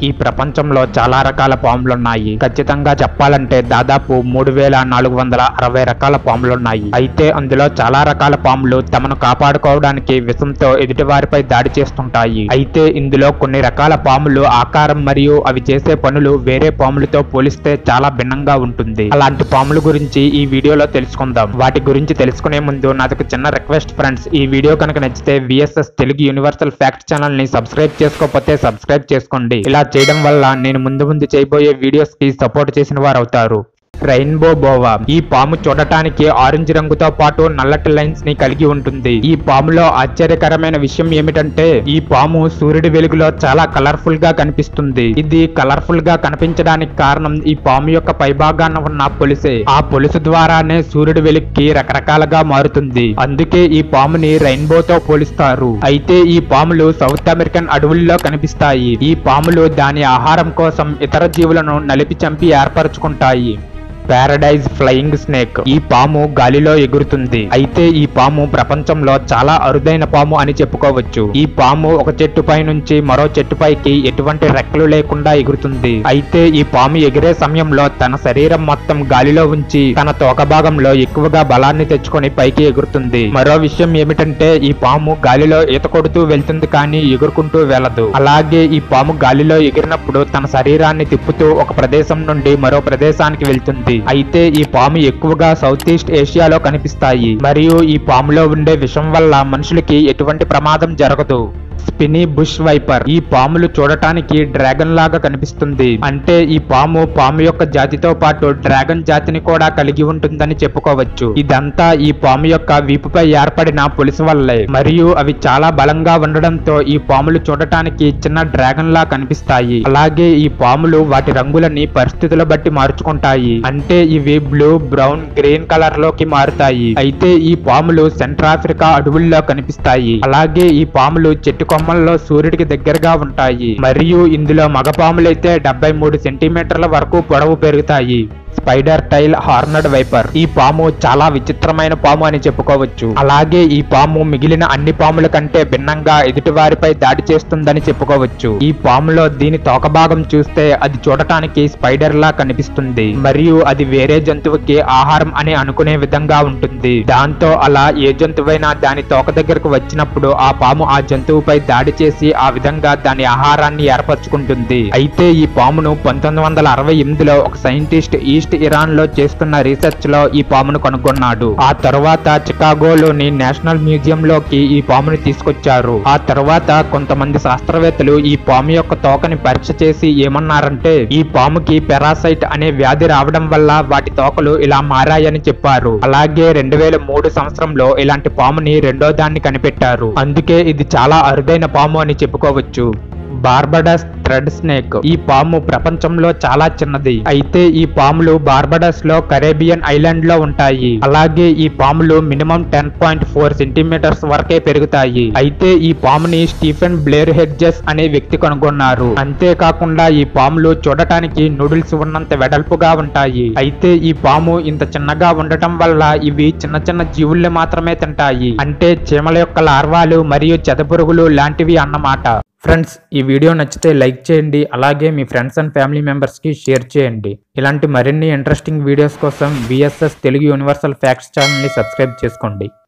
ఈ ప్రపంచంలో చాలా రకాల పాములున్నాయి ఖచ్చితంగా చెప్పాలంటే దాదాపు మూడు వేల నాలుగు వందల అరవై రకాల పాములున్నాయి అయితే అందులో చాలా రకాల పాములు తమను కాపాడుకోవడానికి విషంతో ఎదుటివారిపై దాడి చేస్తుంటాయి అయితే ఇందులో కొన్ని రకాల పాములు ఆకారం మరియు అవి చేసే పనులు వేరే పాములతో పోలిస్తే చాలా భిన్నంగా ఉంటుంది అలాంటి పాముల గురించి ఈ వీడియోలో తెలుసుకుందాం వాటి గురించి తెలుసుకునే ముందు నాదొక చిన్న రిక్వెస్ట్ ఫ్రెండ్స్ ఈ వీడియో కనుక నచ్చితే VSS Telugu universal fact channel ని సబ్స్క్రైబ్ చేసుకోకపోతే సబ్స్క్రైబ్ చేసుకోండి ఇలా చేయడం వల్ల నేను ముందు ముందు చేయబోయే వీడియోస్ కి సపోర్ట్ చేసిన వారు అవుతారు రెయిన్బో బోవా ఈ పాము చూడటానికి ఆరెంజ్ రంగుతో పాటు నల్లటి లైన్స్ ని కలిగి ఉంటుంది ఈ పాములో ఆశ్చర్యకరమైన విషయం ఏమిటంటే ఈ పాము సూర్యుడి వెలుగులో చాలా కలర్ఫుల్ గా కనిపిస్తుంది ఇది కలర్ఫుల్ గా కనిపించడానికి కారణం ఈ పాము యొక్క పైభాగాన ఉన్న పొలిసే ఆ పొలుసు ద్వారానే సూర్యుడి వెలుగుకి రకరకాలుగా మారుతుంది అందుకే ఈ పాముని రెయిన్బోతో పోలిస్తారు అయితే ఈ పాములు సౌత్ అమెరికన్ అడవుల్లో కనిపిస్తాయి ఈ పాములు దాని ఆహారం కోసం ఇతర జీవులను నలిపి చంపి ఏర్పరచుకుంటాయి పారడైజ్ ఫ్లయింగ్ స్నేక్ ఈ పాము గాలిలో ఎగురుతుంది అయితే ఈ పాము ప్రపంచంలో చాలా అరుదైన పాము అని చెప్పుకోవచ్చు ఈ పాము ఒక చెట్టుపై నుంచి మరో చెట్టుపైకి ఎటువంటి రెక్కలు లేకుండా ఎగురుతుంది అయితే ఈ పాము ఎగిరే సమయంలో తన శరీరం మొత్తం గాలిలో ఉంచి తన తోక భాగంలో ఎక్కువగా బలాన్ని తెచ్చుకొని పైకి ఎగురుతుంది మరో విషయం ఏమిటంటే ఈ పాము గాలిలో ఈత కొడుతూ వెళ్తుంది కానీ ఎగురుకుంటూ వెళ్ళదు అలాగే ఈ పాము గాలిలో ఎగిరినప్పుడు తన శరీరాన్ని తిప్పుతూ ఒక ప్రదేశం నుండి మరో ప్రదేశానికి వెళ్తుంది అయితే ఈ పాము ఎక్కువగా సౌత్ ఈస్ట్ ఏషియాలో కనిపిస్తాయి మరియు ఈ పాములో ఉండే విషం వల్ల మనుషులకి ఎటువంటి ప్రమాదం జరగదు స్పినీ బుష్ వైపర్ ఈ పాములు చూడటానికి డ్రాగన్ లాగా కనిపిస్తుంది అంటే ఈ పాము పాము యొక్క జాతితో పాటు డ్రాగన్ జాతిని కూడా కలిగి ఉంటుందని చెప్పుకోవచ్చు ఇదంతా ఈ పాము యొక్క వీపుపై ఏర్పడిన పులుసు వల్లే మరియు అవి చాలా బలంగా ఉండడంతో ఈ పాములు చూడటానికి చిన్న డ్రాగన్ లా కనిపిస్తాయి అలాగే ఈ పాములు వాటి రంగులని పరిస్థితుల బట్టి మార్చుకుంటాయి అంటే ఇవి బ్లూ బ్రౌన్ గ్రీన్ కలర్ లోకి మారుతాయి అయితే ఈ పాములు సెంట్రల్ ఆఫ్రికా అడవుల్లో కనిపిస్తాయి అలాగే ఈ పాములు చెట్టు కొమ్మల్లో సూర్యుడికి దగ్గరగా ఉంటాయి మరియు ఇందులో మగ పాములైతే డెబ్బై మూడు సెంటీమీటర్ల వరకు పొడవు పెరుగుతాయి స్పైడర్ టైల్ హార్నడ్ వైపర్ ఈ పాము చాలా విచిత్రమైన పాము అని చెప్పుకోవచ్చు అలాగే ఈ పాము మిగిలిన అన్ని పాముల కంటే భిన్నంగా ఎదుటివారిపై దాడి చేస్తుందని చెప్పుకోవచ్చు ఈ పాములో దీని తోక భాగం చూస్తే అది చూడటానికి స్పైడర్ లా కనిపిస్తుంది మరియు అది వేరే జంతువుకి ఆహారం అని అనుకునే విధంగా ఉంటుంది దాంతో అలా ఏ జంతువైనా దాని తోక దగ్గరకు వచ్చినప్పుడు ఆ పాము ఆ జంతువుపై దాడి చేసి ఆ విధంగా దాని ఆహారాన్ని ఏర్పరచుకుంటుంది అయితే ఈ పామును పంతొమ్మిది వందల అరవై ఎనిమిదిలో ఒక సైంటిస్ట్ ఈస్ట్ ఇరాన్ లో చేస్తున్న రీసెర్చ్ లో ఈ పామును కనుగొన్నాడు ఆ తర్వాత చికాగోలోని నేషనల్ మ్యూజియం లోకి ఈ పాముని తీసుకొచ్చారు ఆ తర్వాత కొంతమంది శాస్త్రవేత్తలు ఈ పాము యొక్క తోకని పరీక్ష చేసి ఏమన్నారంటే ఈ పాముకి పెరాసైట్ అనే వ్యాధి రావడం వల్ల వాటి తోకలు ఇలా మారాయని చెప్పారు అలాగే రెండు వేల మూడు సంవత్సరంలో ఇలాంటి పాముని రెండో దాన్ని కనిపెట్టారు అందుకే ఇది చాలా అరుదైన పాము అని చెప్పుకోవచ్చు బార్బడస్ థ్రెడ్ స్నేక్ ఈ పాము ప్రపంచంలో చాలా చిన్నది అయితే ఈ పాములు బార్బడస్ లో కరేబియన్ ఐలాండ్ లో ఉంటాయి అలాగే ఈ పాములు minimum ten point four centimetres వరకే పెరుగుతాయి అయితే ఈ పాముని స్టీఫెన్ బ్లేర్ హెడ్జెస్ అనే వ్యక్తి కనుగొన్నారు అంతేకాకుండా ఈ పాములు చూడటానికి నూడిల్స్ ఉన్నంత వెడల్పుగా ఉంటాయి అయితే ఈ పాము ఇంత చిన్నగా ఉండటం వల్ల ఇవి చిన్న చిన్న జీవుల్ని మాత్రమే తింటాయి అంటే చీమల యొక్క లార్వాలు మరియు చెదపురుగులు లాంటివి అన్నమాట ఫ్రెండ్స్ ఈ వీడియో నచ్చితే లైక్ చేయండి అలాగే మీ ఫ్రెండ్స్ అండ్ ఫ్యామిలీ మెంబర్స్కి షేర్ చేయండి ఇలాంటి మరిన్ని ఇంట్రెస్టింగ్ వీడియోస్ కోసం విఎస్ఎస్ తెలుగు యూనివర్సల్ ఫ్యాక్ట్స్ ఛానల్ని సబ్స్క్రైబ్ చేసుకోండి